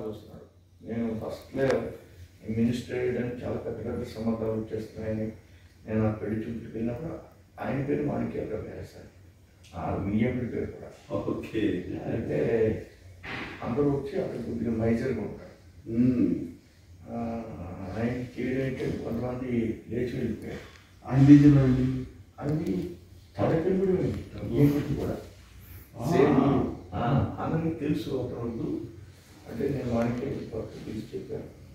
చూస్తున్నాడు నేను ఫస్ట్లో మినిస్టర్ అయ్యడానికి చాలా పెద్ద పెద్ద సంబంధాలు వచ్చేస్తున్నాయని నేను ఆ పెళ్లి చూపులకు వెళ్ళినప్పుడు ఆయన పేరు మాణిక్యాలరావు గారు సార్ ఆ వియ్యకుడి పేరు కూడా ఓకే అయితే అందరూ వచ్చి అక్కడ కొద్దిగా మైజర్గా ఉంటారు మ్మ్. ఆ, ఆయన చేయడానికి కొంతమంది లేచి వెళ్ళిపోయారు ఆయన రీజన్ అండి అది తడకలు కూడా వియ్యకుడికి కూడా ఆ. సేమ్ ఆ, అందరికీ తెలుసు అతను వద్దు అంటే నేను వానికి పక్కన పిలిచి చెప్పాను